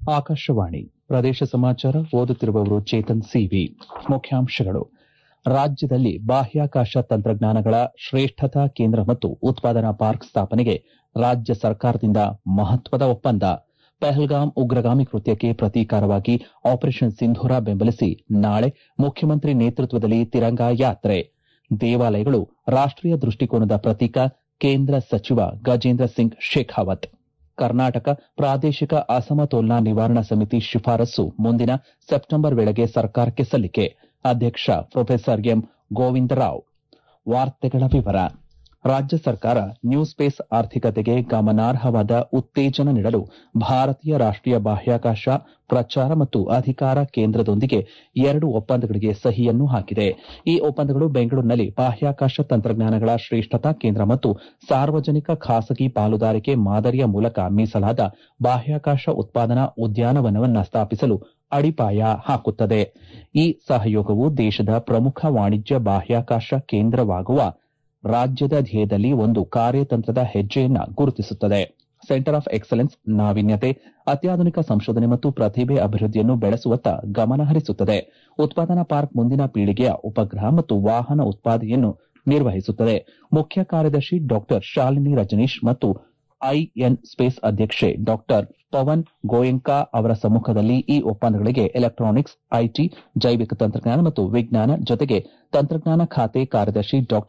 ಆಕಾಶವಾಣಿ ಪ್ರದೇಶ ಸಮಾಚಾರ ಓದುತ್ತಿರುವವರು ಚೇತನ್ ಸಿವಿ ಮುಖ್ಯಾಂಶಗಳು ರಾಜ್ಯದಲ್ಲಿ ಬಾಹ್ಯಾಕಾಶ ತಂತ್ರಜ್ಞಾನಗಳ ಶ್ರೇಷ್ಠತಾ ಕೇಂದ್ರ ಮತ್ತು ಉತ್ಪಾದನಾ ಪಾರ್ಕ್ ಸ್ಥಾಪನೆಗೆ ರಾಜ್ಯ ಸರ್ಕಾರದಿಂದ ಮಹತ್ವದ ಒಪ್ಪಂದ ಪಹಲ್ಗಾಮ್ ಉಗ್ರಗಾಮಿ ಕೃತ್ಯಕ್ಕೆ ಪ್ರತೀಕಾರವಾಗಿ ಆಪರೇಷನ್ ಸಿಂಧೂರ ಬೆಂಬಲಿಸಿ ನಾಳೆ ಮುಖ್ಯಮಂತ್ರಿ ನೇತೃತ್ವದಲ್ಲಿ ತಿರಂಗಾ ಯಾತ್ರೆ ದೇವಾಲಯಗಳು ರಾಷ್ಟೀಯ ದೃಷ್ಟಿಕೋನದ ಪ್ರತೀಕ ಕೇಂದ್ರ ಸಚಿವ ಗಜೇಂದ್ರ ಸಿಂಗ್ ಶೇಖಾವತ್ ಕರ್ನಾಟಕ ಪ್ರಾದೇಶಿಕ ಅಸಮತೋಲನ ನಿವಾರಣಾ ಸಮಿತಿ ಶಿಫಾರಸ್ಸು ಮುಂದಿನ ಸೆಪ್ಟೆಂಬರ್ ವೇಳೆಗೆ ಸರ್ಕಾರಕ್ಕೆ ಸಲ್ಲಿಕೆ ಅಧ್ಯಕ್ಷ ಪ್ರೊಫೆಸರ್ ಎಂ ಗೋವಿಂದರಾವ್ ವಾರ್ತೆಗಳ ವಿವರ ರಾಜ್ಯ ಸರ್ಕಾರ ನ್ಯೂ ಸ್ಪೇಸ್ ಆರ್ಥಿಕತೆಗೆ ಗಮನಾರ್ಹವಾದ ಉತ್ತೇಜನ ನೀಡಲು ಭಾರತೀಯ ರಾಷ್ಟೀಯ ಬಾಹ್ಯಾಕಾಶ ಪ್ರಚಾರ ಮತ್ತು ಅಧಿಕಾರ ಕೇಂದ್ರದೊಂದಿಗೆ ಎರಡು ಒಪ್ಪಂದಗಳಿಗೆ ಸಹಿಯನ್ನು ಹಾಕಿದೆ ಈ ಒಪ್ಪಂದಗಳು ಬೆಂಗಳೂರಿನಲ್ಲಿ ಬಾಹ್ಯಾಕಾಶ ತಂತ್ರಜ್ಞಾನಗಳ ಶ್ರೇಷ್ಠತಾ ಕೇಂದ್ರ ಮತ್ತು ಸಾರ್ವಜನಿಕ ಖಾಸಗಿ ಪಾಲುದಾರಿಕೆ ಮಾದರಿಯ ಮೂಲಕ ಮೀಸಲಾದ ಬಾಹ್ಯಾಕಾಶ ಉತ್ಪಾದನಾ ಉದ್ಯಾನವನವನ್ನು ಸ್ಥಾಪಿಸಲು ಅಡಿಪಾಯ ಹಾಕುತ್ತದೆ ಈ ಸಹಯೋಗವು ದೇಶದ ಪ್ರಮುಖ ವಾಣಿಜ್ಯ ಬಾಹ್ಯಾಕಾಶ ಕೇಂದ್ರವಾಗುವ ರಾಜ್ಯದ ಧ್ಯೇಯದಲ್ಲಿ ಒಂದು ಕಾರ್ಯತಂತ್ರದ ಹೆಜ್ಜೆಯನ್ನ ಗುರುತಿಸುತ್ತದೆ ಸೆಂಟರ್ ಆಫ್ ಎಕ್ಸಲೆನ್ಸ್ ನಾವೀನ್ಯತೆ ಅತ್ಯಾಧುನಿಕ ಸಂಶೋಧನೆ ಮತ್ತು ಪ್ರತಿಭೆ ಅಭಿವೃದ್ಧಿಯನ್ನು ಬೆಳೆಸುವತ್ತ ಗಮನ ಹರಿಸುತ್ತದೆ ಉತ್ಪಾದನಾ ಪಾರ್ಕ್ ಮುಂದಿನ ಪೀಳಿಗೆಯ ಉಪಗ್ರಹ ಮತ್ತು ವಾಹನ ಉತ್ಪಾದನೆಯನ್ನು ನಿರ್ವಹಿಸುತ್ತದೆ ಮುಖ್ಯ ಕಾರ್ಯದರ್ಶಿ ಡಾ ಶಾಲಿನಿ ರಜನೀಶ್ ಮತ್ತು ಐಎನ್ ಸ್ಪೇಸ್ ಅಧ್ಯಕ್ಷೆ ಡಾ ಪವನ್ ಗೋಯಂಕಾ ಅವರ ಸಮ್ಮಖದಲ್ಲಿ ಈ ಒಪ್ಪಂದಗಳಿಗೆ ಎಲೆಕ್ಟಾನಿಕ್ಸ್ ಐಟಿ ಜೈವಿಕ ತಂತ್ರಜ್ಞಾನ ಮತ್ತು ವಿಜ್ಞಾನ ಜೊತೆಗೆ ತಂತ್ರಜ್ಞಾನ ಖಾತೆ ಕಾರ್ಯದರ್ಶಿ ಡಾ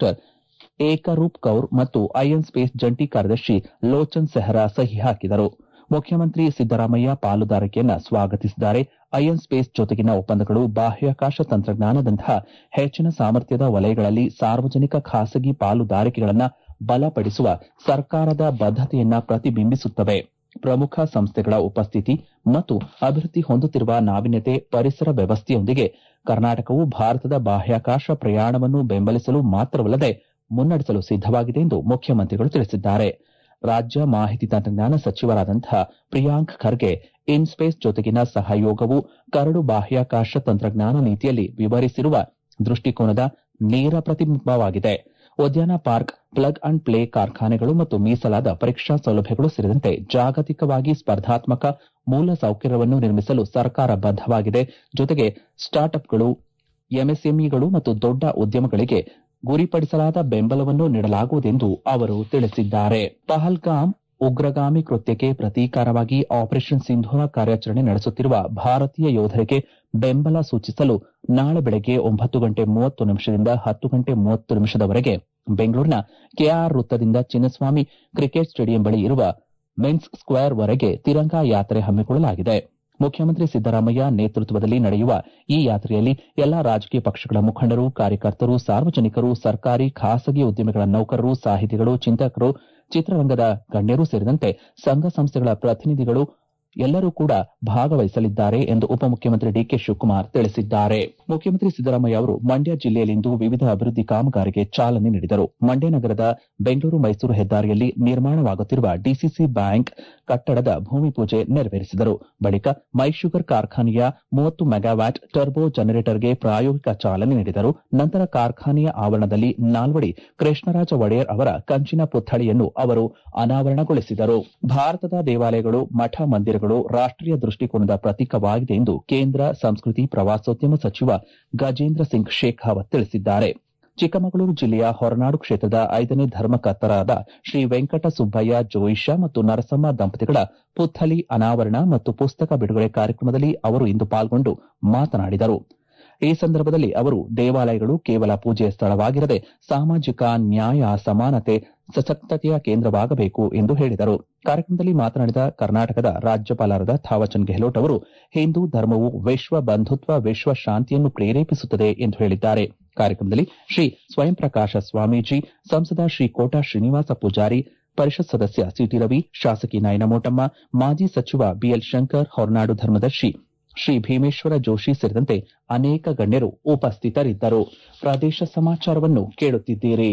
ಏಕರೂಪ್ ಕೌರ್ ಮತ್ತು ಐಎನ್ ಸ್ಪೇಸ್ ಜಂಟಿ ಕಾರ್ಯದರ್ಶಿ ಲೋಚನ್ ಸೆಹ್ರಾ ಸಹಿ ಹಾಕಿದರು ಮುಖ್ಯಮಂತ್ರಿ ಸಿದ್ದರಾಮಯ್ಯ ಪಾಲುದಾರಿಕೆಯನ್ನ ಸ್ವಾಗತಿಸಿದ್ದಾರೆ ಐಎನ್ ಸ್ಪೇಸ್ ಜೊತೆಗಿನ ಒಪ್ಪಂದಗಳು ಬಾಹ್ಯಾಕಾಶ ತಂತ್ರಜ್ಞಾನದಂತಹ ಹೆಚ್ಚಿನ ಸಾಮರ್ಥ್ಯದ ವಲಯಗಳಲ್ಲಿ ಸಾರ್ವಜನಿಕ ಖಾಸಗಿ ಪಾಲುದಾರಿಕೆಗಳನ್ನು ಬಲಪಡಿಸುವ ಸರ್ಕಾರದ ಬದ್ದತೆಯನ್ನ ಪ್ರತಿಬಿಂಬಿಸುತ್ತವೆ ಪ್ರಮುಖ ಸಂಸ್ಥೆಗಳ ಉಪಸ್ಥಿತಿ ಮತ್ತು ಅಭಿವೃದ್ಧಿ ಹೊಂದುತ್ತಿರುವ ನಾವೀನ್ಯತೆ ಪರಿಸರ ವ್ಯವಸ್ಥೆಯೊಂದಿಗೆ ಕರ್ನಾಟಕವು ಭಾರತದ ಬಾಹ್ಯಾಕಾಶ ಪ್ರಯಾಣವನ್ನು ಬೆಂಬಲಿಸಲು ಮಾತ್ರವಲ್ಲದೆ ಮುನ್ನಡೆಸಲು ಸಿದ್ದವಾಗಿದೆ ಎಂದು ಮುಖ್ಯಮಂತ್ರಿಗಳು ತಿಳಿಸಿದ್ದಾರೆ ರಾಜ್ಯ ಮಾಹಿತಿ ತಂತ್ರಜ್ಞಾನ ಸಚಿವರಾದಂತಹ ಪ್ರಿಯಾಂಕ್ ಖರ್ಗೆ ಇನ್ಸ್ಪೇಸ್ ಜೊತೆಗಿನ ಸಹಯೋಗವು ಕರಡು ಬಾಹ್ಯಾಕಾಶ ತಂತ್ರಜ್ಞಾನ ನೀತಿಯಲ್ಲಿ ವಿವರಿಸಿರುವ ದೃಷ್ಟಿಕೋನದ ನೇರ ಪ್ರತಿಬಿಂಬವಾಗಿದೆ ಉದ್ಯಾನ ಪಾರ್ಕ್ ಪ್ಲಗ್ ಅಂಡ್ ಪ್ಲೇ ಕಾರ್ಖಾನೆಗಳು ಮತ್ತು ಮೀಸಲಾದ ಪರೀಕ್ಷಾ ಸೌಲಭ್ಯಗಳು ಸೇರಿದಂತೆ ಜಾಗತಿಕವಾಗಿ ಸ್ಪರ್ಧಾತ್ಮಕ ಮೂಲ ಸೌಕರ್ಯವನ್ನು ನಿರ್ಮಿಸಲು ಸರ್ಕಾರ ಬದ್ದವಾಗಿದೆ ಜೊತೆಗೆ ಸ್ಟಾರ್ಟ್ಅಪ್ಗಳು ಎಂಎಸ್ಎಂಇಗಳು ಮತ್ತು ದೊಡ್ಡ ಉದ್ಯಮಗಳಿಗೆ ಗುರಿಪಡಿಸಲಾದ ಬೆಂಬಲವನ್ನು ನೀಡಲಾಗುವುದೆಂದು ಅವರು ತಿಳಿಸಿದ್ದಾರೆ ಪಹಲ್ಗಾಮ್ ಉಗ್ರಗಾಮಿ ಕೃತ್ಯಕ್ಕೆ ಪ್ರತೀಕಾರವಾಗಿ ಆಪರೇಷನ್ ಸಿಂಧೂರ ಕಾರ್ಯಾಚರಣೆ ನಡೆಸುತ್ತಿರುವ ಭಾರತೀಯ ಯೋಧರಿಗೆ ಬೆಂಬಲ ಸೂಚಿಸಲು ನಾಳೆ ಬೆಳಗ್ಗೆ ಒಂಬತ್ತು ಗಂಟೆ ಮೂವತ್ತು ನಿಮಿಷದಿಂದ ಹತ್ತು ಗಂಟೆ ಮೂವತ್ತು ನಿಮಿಷದವರೆಗೆ ಬೆಂಗಳೂರಿನ ಕೆಆರ್ ವೃತ್ತದಿಂದ ಚಿನ್ನಸ್ವಾಮಿ ಕ್ರಿಕೆಟ್ ಸ್ಟೇಡಿಯಂ ಬಳಿ ಇರುವ ಮೆನ್ಸ್ ಸ್ಕ್ವೇರ್ ವರೆಗೆ ತಿರಂಗಾ ಯಾತ್ರೆ ಹಮ್ಮಿಕೊಳ್ಳಲಾಗಿದೆ ಮುಖ್ಯಮಂತ್ರಿ ಸಿದ್ದರಾಮಯ್ಯ ನೇತೃತ್ವದಲ್ಲಿ ನಡೆಯುವ ಈ ಯಾತ್ರೆಯಲ್ಲಿ ಎಲ್ಲಾ ರಾಜಕೀಯ ಪಕ್ಷಗಳ ಮುಖಂಡರು ಕಾರ್ಯಕರ್ತರು ಸಾರ್ವಜನಿಕರು ಸರ್ಕಾರಿ ಖಾಸಗಿ ಉದ್ಯಮಿಗಳ ನೌಕರರು ಸಾಹಿತಿಗಳು ಚಿಂತಕರು ಚಿತ್ರರಂಗದ ಗಣ್ಯರು ಸೇರಿದಂತೆ ಸಂಘ ಸಂಸ್ಥೆಗಳ ಪ್ರತಿನಿಧಿಗಳು ಎಲ್ಲರೂ ಕೂಡ ಭಾಗವಹಿಸಲಿದ್ದಾರೆ ಎಂದು ಉಪಮುಖ್ಯಮಂತ್ರಿ ಡಿಕೆ ಶಿವಕುಮಾರ್ ತಿಳಿಸಿದ್ದಾರೆ ಮುಖ್ಯಮಂತ್ರಿ ಸಿದ್ದರಾಮಯ್ಯ ಅವರು ಮಂಡ್ಯ ಜಿಲ್ಲೆಯಲ್ಲಿಂದು ವಿವಿಧ ಅಭಿವೃದ್ಧಿ ಕಾಮಗಾರಿಗೆ ಚಾಲನೆ ನೀಡಿದರು ಮಂಡ್ಯ ನಗರದ ಬೆಂಗಳೂರು ಮೈಸೂರು ಹೆದ್ದಾರಿಯಲ್ಲಿ ನಿರ್ಮಾಣವಾಗುತ್ತಿರುವ ಡಿಸಿಸಿ ಬ್ಯಾಂಕ್ ಕಟ್ಟಡದ ಭೂಮಿ ಪೂಜೆ ನೆರವೇರಿಸಿದರು ಬಳಿಕ ಮೈಶುಗರ್ ಕಾರ್ಖಾನೆಯ ಮೂವತ್ತು ಮೆಗಾವ್ಯಾಟ್ ಟರ್ಬೋ ಜನರೇಟರ್ಗೆ ಪ್ರಾಯೋಗಿಕ ಚಾಲನೆ ನೀಡಿದರು ನಂತರ ಕಾರ್ಖಾನೆಯ ಆವರಣದಲ್ಲಿ ನಾಲ್ವಡಿ ಕೃಷ್ಣರಾಜ ಒಡೆಯರ್ ಅವರ ಕಂಚಿನ ಪುತ್ಥಳಿಯನ್ನು ಅವರು ಅನಾವರಣಗೊಳಿಸಿದರು ಭಾರತದ ದೇವಾಲಯಗಳು ಮಠ ಮಂದಿರಗಳು ರಾಷ್ಟೀಯ ದೃಷ್ಟಿಕೋನದ ಪ್ರತೀಕವಾಗಿದೆ ಎಂದು ಕೇಂದ್ರ ಸಂಸ್ಕೃತಿ ಪ್ರವಾಸೋದ್ಯಮ ಸಚಿವ ಗಜೇಂದ್ರ ಸಿಂಗ್ ಶೇಖಾವತ್ ತಿಳಿಸಿದ್ದಾರೆ ಚಿಕ್ಕಮಗಳೂರು ಜಿಲ್ಲೆಯ ಹೊರನಾಡು ಕ್ಷೇತ್ರದ ಐದನೇ ಧರ್ಮಕರ್ತರಾದ ಶ್ರೀ ವೆಂಕಟ ಸುಬ್ಬಯ್ಯ ಜೋಯಿಷ ಮತ್ತು ನರಸಮ್ಮ ದಂಪತಿಗಳ ಪುತ್ಥಳಿ ಅನಾವರಣ ಮತ್ತು ಪುಸ್ತಕ ಬಿಡುಗಡೆ ಕಾರ್ಯಕ್ರಮದಲ್ಲಿ ಅವರು ಇಂದು ಪಾಲ್ಗೊಂಡು ಮಾತನಾಡಿದರು ಈ ಸಂದರ್ಭದಲ್ಲಿ ಅವರು ದೇವಾಲಯಗಳು ಕೇವಲ ಪೂಜೆಯ ಸ್ಥಳವಾಗಿರದೆ ಸಾಮಾಜಿಕ ನ್ಯಾಯ ಸಮಾನತೆ ಸಶಕ್ತತೆಯ ಕೇಂದ್ರವಾಗಬೇಕು ಎಂದು ಹೇಳಿದರು ಕಾರ್ಯಕ್ರಮದಲ್ಲಿ ಮಾತನಾಡಿದ ಕರ್ನಾಟಕದ ರಾಜ್ಯಪಾಲರಾದ ಥಾವರ್ಚಂದ್ ಗೆಹ್ಲೋಟ್ ಅವರು ಹಿಂದೂ ಧರ್ಮವು ವಿಶ್ವ ಬಂಧುತ್ವ ವಿಶ್ವ ಶಾಂತಿಯನ್ನು ಪ್ರೇರೇಪಿಸುತ್ತದೆ ಎಂದು ಹೇಳಿದ್ದಾರೆ ಕಾರ್ಯಕ್ರಮದಲ್ಲಿ ಶ್ರೀ ಸ್ವಯಂ ಪ್ರಕಾಶ ಸ್ವಾಮೀಜಿ ಸಂಸದ ಶ್ರೀ ಕೋಟಾ ಶ್ರೀನಿವಾಸ ಪೂಜಾರಿ ಪರಿಷತ್ ಸದಸ್ಯ ಸಿಟಿ ರವಿ ಶಾಸಕಿ ನಯನಮೋಟಮ್ಮ ಮಾಜಿ ಸಚಿವ ಬಿಎಲ್ ಶಂಕರ್ ಹೊರನಾಡು ಧರ್ಮದರ್ಶಿ ಶ್ರೀ ಭೀಮೇಶ್ವರ ಜೋಶಿ ಸೇರಿದಂತೆ ಅನೇಕ ಗಣ್ಯರು ಉಪಸ್ಥಿತರಿದ್ದರು ಪ್ರದೇಶ ಸಮಾಚಾರವನ್ನು ಕೇಳುತ್ತಿದ್ದೀರಿ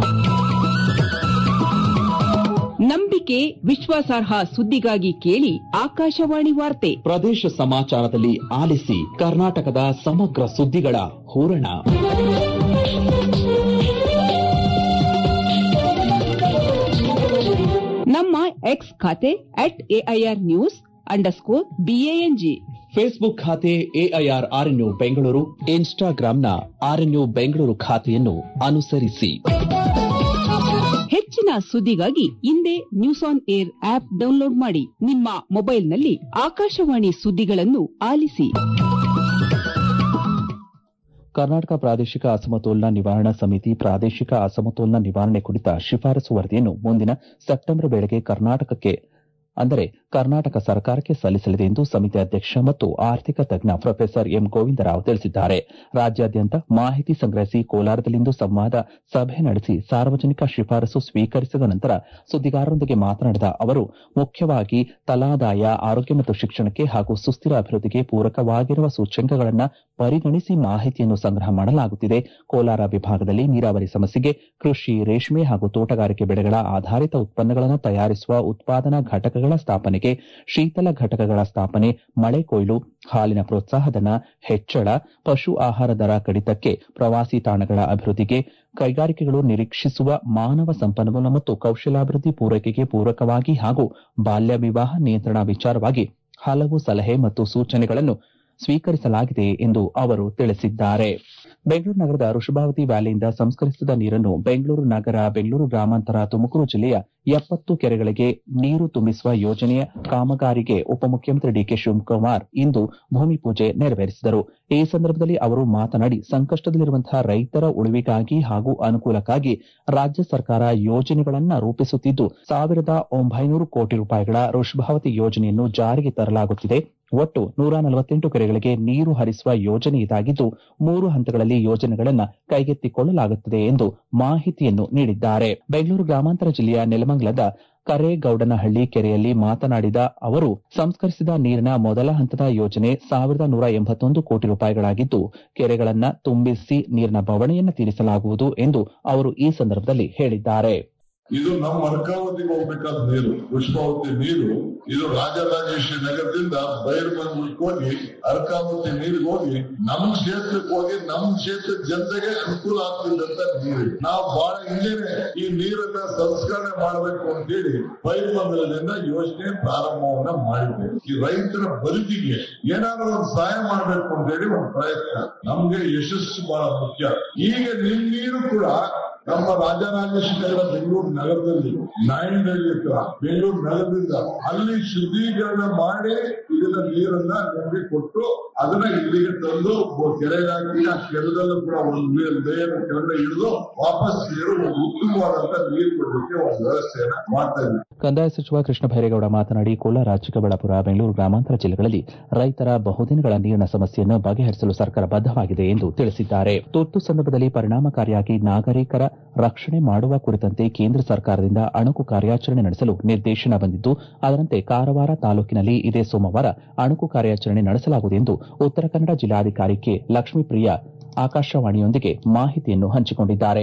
ನಂಬಿಕೆ ವಿಶ್ವಾಸಾರ್ಹ ಸುದ್ದಿಗಾಗಿ ಕೇಳಿ ಆಕಾಶವಾಣಿ ವಾರ್ತೆ ಪ್ರದೇಶ ಸಮಾಚಾರದಲ್ಲಿ ಆಲಿಸಿ ಕರ್ನಾಟಕದ ಸಮಗ್ರ ಸುದ್ದಿಗಳ ಹೂರಣ ನಮ್ಮ ಎಕ್ಸ್ ಖಾತೆ at AIR news underscore BANG Facebook ಖಾತೆ ಎಐಆರ್ ಆರ್ಎನ್ಯು ಬೆಂಗಳೂರು ಇನ್ಸ್ಟಾಗ್ರಾಂನ ಆರ್ಎನ್ಯು ಬೆಂಗಳೂರು ಖಾತೆಯನ್ನು ಅನುಸರಿಸಿ ಹೆಚ್ಚಿನ ಸುದ್ದಿಗಾಗಿ ಹಿಂದೆ news on air app download ಮಾಡಿ ನಿಮ್ಮ ಮೊಬೈಲ್ನಲ್ಲಿ ಆಕಾಶವಾಣಿ ಸುದ್ದಿಗಳನ್ನು ಆಲಿಸಿ ಕರ್ನಾಟಕ ಪ್ರಾದೇಶಿಕ ಅಸಮತೋಲನ ನಿವಾರಣಾ ಸಮಿತಿ ಪ್ರಾದೇಶಿಕ ಅಸಮತೋಲನ ನಿವಾರಣೆ ಕುರಿತ ಶಿಫಾರಸು ವರದಿಯನ್ನು ಮುಂದಿನ ಸೆಪ್ಟೆಂಬರ್ ವೇಳೆಗೆ ಕರ್ನಾಟಕಕ್ಕೆ ಅಂದರೆ ಕರ್ನಾಟಕ ಸರ್ಕಾರಕ್ಕೆ ಸಲ್ಲಿಸಲಿದೆ ಎಂದು ಸಮಿತಿ ಅಧ್ಯಕ್ಷ ಮತ್ತು ಆರ್ಥಿಕ ತಜ್ಞ ಪ್ರೊಫೆಸರ್ ಎಂ ಗೋವಿಂದರಾವ್ ತಿಳಿಸಿದ್ದಾರೆ ರಾಜ್ಯಾದ್ಯಂತ ಮಾಹಿತಿ ಸಂಗ್ರಹಿಸಿ ಕೋಲಾರದಲ್ಲಿಂದು ಸಂವಾದ ಸಭೆ ನಡೆಸಿ ಸಾರ್ವಜನಿಕ ಶಿಫಾರಸು ಸ್ವೀಕರಿಸಿದ ನಂತರ ಸುದ್ದಿಗಾರರೊಂದಿಗೆ ಮಾತನಾಡಿದ ಅವರು ಮುಖ್ಯವಾಗಿ ತಲಾದಾಯ ಆರೋಗ್ಯ ಮತ್ತು ಶಿಕ್ಷಣಕ್ಕೆ ಹಾಗೂ ಸುಸ್ಥಿರ ಅಭಿವೃದ್ಧಿಗೆ ಪೂರಕವಾಗಿರುವ ಸೂಚ್ಯಂಕಗಳನ್ನು ಪರಿಗಣಿಸಿ ಮಾಹಿತಿಯನ್ನು ಸಂಗ್ರಹ ಮಾಡಲಾಗುತ್ತಿದೆ ಕೋಲಾರ ವಿಭಾಗದಲ್ಲಿ ನೀರಾವರಿ ಸಮಸ್ಯೆಗೆ ಕೃಷಿ ರೇಷ್ಮೆ ಹಾಗೂ ತೋಟಗಾರಿಕೆ ಬೆಳೆಗಳ ಆಧಾರಿತ ಉತ್ಪನ್ನಗಳನ್ನು ತಯಾರಿಸುವ ಉತ್ಪಾದನಾ ಘಟಕಗಳ ಸ್ಥಾಪನೆಗೆ ಶೀತಲ ಘಟಕಗಳ ಸ್ಥಾಪನೆ ಮಳೆ ಕೊಯ್ಲು ಹಾಲಿನ ಪ್ರೋತ್ಸಾಹಧನ ಹೆಚ್ಚಳ ಪಶು ಆಹಾರ ದರ ಕಡಿತಕ್ಕೆ ಪ್ರವಾಸಿ ತಾಣಗಳ ಅಭಿವೃದ್ಧಿಗೆ ಕೈಗಾರಿಕೆಗಳು ನಿರೀಕ್ಷಿಸುವ ಮಾನವ ಸಂಪನ್ಮೂಲ ಮತ್ತು ಕೌಶಲಾಭಿವೃದ್ಧಿ ಪೂರೈಕೆಗೆ ಪೂರಕವಾಗಿ ಹಾಗೂ ಬಾಲ್ಯ ವಿವಾಹ ನಿಯಂತ್ರಣ ವಿಚಾರವಾಗಿ ಹಲವು ಸಲಹೆ ಮತ್ತು ಸೂಚನೆಗಳನ್ನು ಸ್ವೀಕರಿಸಲಾಗಿದೆ ಎಂದು ಅವರು ತಿಳಿಸಿದ್ದಾರೆ ಬೆಂಗಳೂರು ನಗರದ ವೃಷಭಾವತಿ ವ್ಯಾಲಿಯಿಂದ ಸಂಸ್ಕರಿಸಿದ ನೀರನ್ನು ಬೆಂಗಳೂರು ನಗರ ಬೆಂಗಳೂರು ಗ್ರಾಮಾಂತರ ತುಮಕೂರು ಜಿಲ್ಲೆಯ ಎಪ್ಪತ್ತು ಕೆರೆಗಳಿಗೆ ನೀರು ತುಂಬಿಸುವ ಯೋಜನೆಯ ಕಾಮಗಾರಿಗೆ ಉಪಮುಖ್ಯಮಂತ್ರಿ ಡಿಕೆ ಶಿವಕುಮಾರ್ ಇಂದು ಭೂಮಿ ಪೂಜೆ ನೆರವೇರಿಸಿದರು ಈ ಸಂದರ್ಭದಲ್ಲಿ ಅವರು ಮಾತನಾಡಿ ಸಂಕಷ್ಟದಲ್ಲಿರುವಂತಹ ರೈತರ ಉಳಿವಿಗಾಗಿ ಹಾಗೂ ಅನುಕೂಲಕ್ಕಾಗಿ ರಾಜ್ಯ ಸರ್ಕಾರ ಯೋಜನೆಗಳನ್ನು ರೂಪಿಸುತ್ತಿದ್ದು ಸಾವಿರದ ಒಂಬೈನೂರು ಕೋಟಿ ರೂಪಾಯಿಗಳ ವೃಷಭಾವತಿ ಯೋಜನೆಯನ್ನು ಜಾರಿಗೆ ತರಲಾಗುತ್ತಿದೆ ಒಟ್ಟು ನೂರ ನಲವತ್ತೆಂಟು ಕೆರೆಗಳಿಗೆ ನೀರು ಹರಿಸುವ ಯೋಜನೆ ಇದಾಗಿದ್ದು ಮೂರು ಹಂತಗಳಲ್ಲಿ ಯೋಜನೆಗಳನ್ನು ಕೈಗೆತ್ತಿಕೊಳ್ಳಲಾಗುತ್ತದೆ ಎಂದು ಮಾಹಿತಿಯನ್ನು ನೀಡಿದ್ದಾರೆ ಬೆಂಗಳೂರು ಗ್ರಾಮಾಂತರ ಜಿಲ್ಲೆಯ ನೆಲಮಂಗಲದ ಕರೇಗೌಡನಹಳ್ಳಿ ಕೆರೆಯಲ್ಲಿ ಮಾತನಾಡಿದ ಅವರು ಸಂಸ್ಕರಿಸಿದ ನೀರಿನ ಮೊದಲ ಹಂತದ ಯೋಜನೆ ಸಾವಿರದ ನೂರ ಎಂಬತ್ತೊಂದು ಕೋಟಿ ರೂಪಾಯಿಗಳಾಗಿದ್ದು ಕೆರೆಗಳನ್ನ ತುಂಬಿಸಿ ನೀರಿನ ಬವಣೆಯನ್ನು ತೀರಿಸಲಾಗುವುದು ಎಂದು ಅವರು ಈ ಸಂದರ್ಭದಲ್ಲಿ ಹೇಳಿದ್ದಾರೆ ಇದು ನಮ್ಮ ಅರ್ಕಾವತಿಗೆ ಹೋಗ್ಬೇಕಾದ ನೀರು ಪುಷ್ಪಾವತಿ ನೀರು ಇದು ರಾಜರಾಜೇಶ್ವರಿ ನಗರದಿಂದ ಬೈರ್ಮಂಗ್ಲಕ್ಕೆ ಹೋಗಿ ಅರ್ಕಾವತಿ ನೀರಿಗೆ ಹೋಗಿ ನಮ್ ಕ್ಷೇತ್ರಕ್ಕೆ ಹೋಗಿ ನಮ್ ಕ್ಷೇತ್ರದ ಜನತೆಗೆ ಅನುಕೂಲ ಆಗ್ತಿದ್ದಂತ ನೀರು ನಾವು ಬಹಳ ಹಿಂದೆನೆ ಈ ನೀರನ್ನ ಸಂಸ್ಕರಣೆ ಮಾಡಬೇಕು ಅಂತೇಳಿ ಬೈರ್ಮಂಗಲದಿಂದ ಯೋಜನೆ ಪ್ರಾರಂಭವನ್ನ ಮಾಡಿದ್ದೇವೆ ಈ ರೈತರ ಬದುಕಿಗೆ ಏನಾದ್ರೂ ಒಂದು ಸಹಾಯ ಮಾಡಬೇಕು ಅಂತೇಳಿ ಒಂದು ಪ್ರಯತ್ನ ನಮ್ಗೆ ಯಶಸ್ಸು ಬಹಳ ಮುಖ್ಯ ಈಗ ನಿಮ್ ನೀರು ಕೂಡ ನಮ್ಮ ರಾಜರಾಜೇಶ್ವರಿ ಬೆಂಗಳೂರು ನಗರದಲ್ಲಿ ನಾಯಂಡಹಳ್ಳಿ ಹತ್ರ ಬೆಂಗಳೂರು ನಗರದಿಂದ ಅಲ್ಲಿ ಶುದ್ಧೀಕರಣ ಮಾಡಿ ಇದನ್ನ ನೀರನ್ನ ನಮಗೆ ಕೊಟ್ಟು ಅದನ್ನ ಇಲ್ಲಿಗೆ ತಂದು ಕೆರೆಗೆ ಹಾಕಿ ಆ ಕೆರೆದಲ್ಲೂ ಕೂಡ ಒಂದು ನೀರು ಲೇಯರ್ ಕೆಳಗಡೆ ಇಳಿದು ವಾಪಸ್ ನೀರು ಒಂದು ಉತ್ತಮವಾದಂತ ನೀರು ಕೊಡಲಿಕ್ಕೆ ಒಂದು ವ್ಯವಸ್ಥೆಯನ್ನ ಮಾಡ್ತಾ ಇದ್ದೀವಿ ಕಂದಾಯ ಸಚಿವ ಕೃಷ್ಣ ಭೈರೇಗೌಡ ಮಾತನಾಡಿ ಕೋಲಾರ ಚಿಕ್ಕಬಳ್ಳಾಪುರ ಬೆಂಗಳೂರು ಗ್ರಾಮಾಂತರ ಜಿಲ್ಲೆಗಳಲ್ಲಿ ರೈತರ ಬಹುದಿನಗಳ ನೀರಿನ ಸಮಸ್ಯೆಯನ್ನು ಬಗೆಹರಿಸಲು ಸರ್ಕಾರ ಬದ್ದವಾಗಿದೆ ಎಂದು ತಿಳಿಸಿದ್ದಾರೆ ತುರ್ತು ಸಂದರ್ಭದಲ್ಲಿ ಪರಿಣಾಮಕಾರಿಯಾಗಿ ನಾಗರಿಕರ ರಕ್ಷಣೆ ಮಾಡುವ ಕುರಿತಂತೆ ಕೇಂದ್ರ ಸರ್ಕಾರದಿಂದ ಅಣುಕು ಕಾರ್ಯಾಚರಣೆ ನಡೆಸಲು ನಿರ್ದೇಶನ ಬಂದಿದ್ದು ಅದರಂತೆ ಕಾರವಾರ ತಾಲೂಕಿನಲ್ಲಿ ಇದೇ ಸೋಮವಾರ ಅಣುಕು ಕಾರ್ಯಾಚರಣೆ ನಡೆಸಲಾಗುವುದು ಎಂದು ಉತ್ತರ ಕನ್ನಡ ಜಿಲ್ಲಾಧಿಕಾರಿ ಕೆ ಲಕ್ಷ್ಮೀಪ್ರಿಯ ಆಕಾಶವಾಣಿಯೊಂದಿಗೆ ಮಾಹಿತಿಯನ್ನು ಹಂಚಿಕೊಂಡಿದ್ದಾರೆ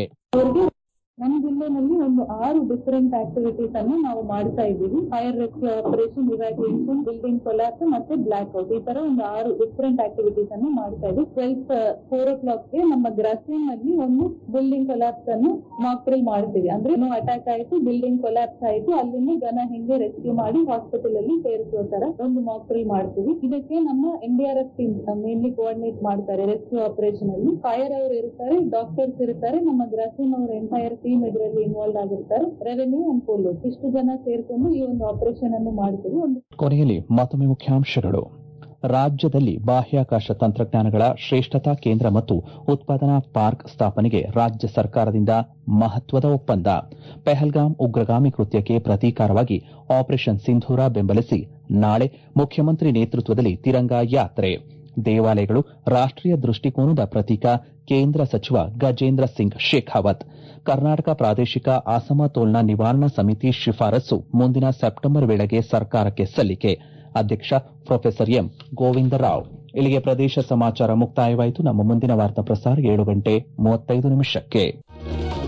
ನಮ್ಮ ಜಿಲ್ಲೆನಲ್ಲಿ ಒಂದು ಆರು ಡಿಫರೆಂಟ್ ಆಕ್ಟಿವಿಟೀಸ್ ಅನ್ನು ನಾವು ಮಾಡ್ತಾ ಇದ್ದೀವಿ fire rescue operation evacuation building collapse ಮತ್ತೆ ಬ್ಲಾಕ್ ಔಟ್ ಈ ತರ ಒಂದು ಆರು ಡಿಫರೆಂಟ್ ಆಕ್ಟಿವಿಟೀಸ್ ಅನ್ನು ಮಾಡ್ತಾ ಇದ್ದೀವಿ ಟ್ವೆಲ್ತ್ ಫೋರ್ ಓ ಕ್ಲಾಕ್ಗೆ ನಮ್ಮ ಗ್ರಾಸಿಂಗ್ ಅಲ್ಲಿ ಒಂದು ಬಿಲ್ಡಿಂಗ್ ಕೊಲಾಪ್ಸ್ ಅನ್ನು ಮಾಕ್ ಡ್ರಿಲ್ ಮಾಡ್ತೀವಿ ಅಂದ್ರೆ ಅಟ್ಯಾಕ್ ಆಯ್ತು ಬಿಲ್ಡಿಂಗ್ ಕೊಲಾಪ್ಸ್ ಆಯ್ತು ಅಲ್ಲಿಂದ ಜನ ಹೆಂಗೆ ರೆಸ್ಕ್ಯೂ ಮಾಡಿ ಹಾಸ್ಪಿಟಲ್ ಅಲ್ಲಿ ಸೇರಿಸುವ ತರ ಒಂದು ಮಾಕ್ ಡ್ರಿಲ್ ಮಾಡ್ತೀವಿ ಇದಕ್ಕೆ ನಮ್ಮ N D R F team mainly coordinate ಮಾಡ್ತಾರೆ ರೆಸ್ಕ್ಯೂ ಆಪರೇಷನ್ ಅಲ್ಲಿ ಫೈರ್ ಅವರು ಇರ್ತಾರೆ ಡಾಕ್ಟರ್ಸ್ ಇರ್ತಾರೆ ನಮ್ಮ ಗ್ರಾಸಿಂಗ್ ಅವರ ಎಂಟೈರ್ ಟೀಮ್ ಇದರಲ್ಲಿ ಇನ್ವಾಲ್ವ್ ಆಗಿರ್ತಾರೆ ರೆವೆನ್ಯೂ ಅಂಡ್ ಪೊಲೀಸ್ ಇಷ್ಟು ಜನ ಸೇರ್ಕೊಂಡು ಈ ಒಂದು ಆಪರೇಷನ್ ಅನ್ನು ಮಾಡ್ತೀವಿ ಒಂದು ಕೊನೆಯಲ್ಲಿ ಮತ್ತೊಮ್ಮೆ ಮುಖ್ಯಾಂಶಗಳು ರಾಜ್ಯದಲ್ಲಿ ಬಾಹ್ಯಾಕಾಶ ತಂತ್ರಜ್ಞಾನಗಳ ಶ್ರೇಷ್ಠತಾ ಕೇಂದ್ರ ಮತ್ತು ಉತ್ಪಾದನಾ ಪಾರ್ಕ್ ಸ್ಥಾಪನೆಗೆ ರಾಜ್ಯ ಸರ್ಕಾರದಿಂದ ಮಹತ್ವದ ಒಪ್ಪಂದ ಪೆಹಲ್ಗಾಮ್ ಉಗ್ರಗಾಮಿ ಕೃತ್ಯಕ್ಕೆ ಪ್ರತೀಕಾರವಾಗಿ ಆಪರೇಷನ್ ಸಿಂಧೂರ ಬೆಂಬಲಿಸಿ ನಾಳೆ ಮುಖ್ಯಮಂತ್ರಿ ನೇತೃತ್ವದಲ್ಲಿ ತಿರಂಗಾ ಯಾತ್ರೆ ದೇವಾಲಯಗಳು ರಾಷ್ಟೀಯ ದೃಷ್ಟಿಕೋನದ ಪ್ರತೀಕ ಕೇಂದ್ರ ಸಚಿವ ಗಜೇಂದ್ರ ಸಿಂಗ್ ಶೇಖಾವತ್ ಕರ್ನಾಟಕ ಪ್ರಾದೇಶಿಕ ಅಸಮತೋಲನ ನಿವಾರಣಾ ಸಮಿತಿ ಶಿಫಾರಸು ಮುಂದಿನ ಸೆಪ್ಟೆಂಬರ್ ವೇಳೆಗೆ ಸರ್ಕಾರಕ್ಕೆ ಸಲ್ಲಿಕೆ ಅಧ್ಯಕ್ಷ ಪ್ರೊಫೆಸರ್ ಎಂ ಗೋವಿಂದರಾವ್ ಇಲ್ಲಿಗೆ ಪ್ರದೇಶ ಸಮಾಚಾರ ಮುಕ್ತಾಯವಾಯಿತು ನಮ್ಮ ಮುಂದಿನ ವಾರ್ತಾ ಪ್ರಸಾರ ಏಳು ಗಂಟೆ ಮೂವತ್ತೈದು ನಿಮಿಷಕ್ಕೆ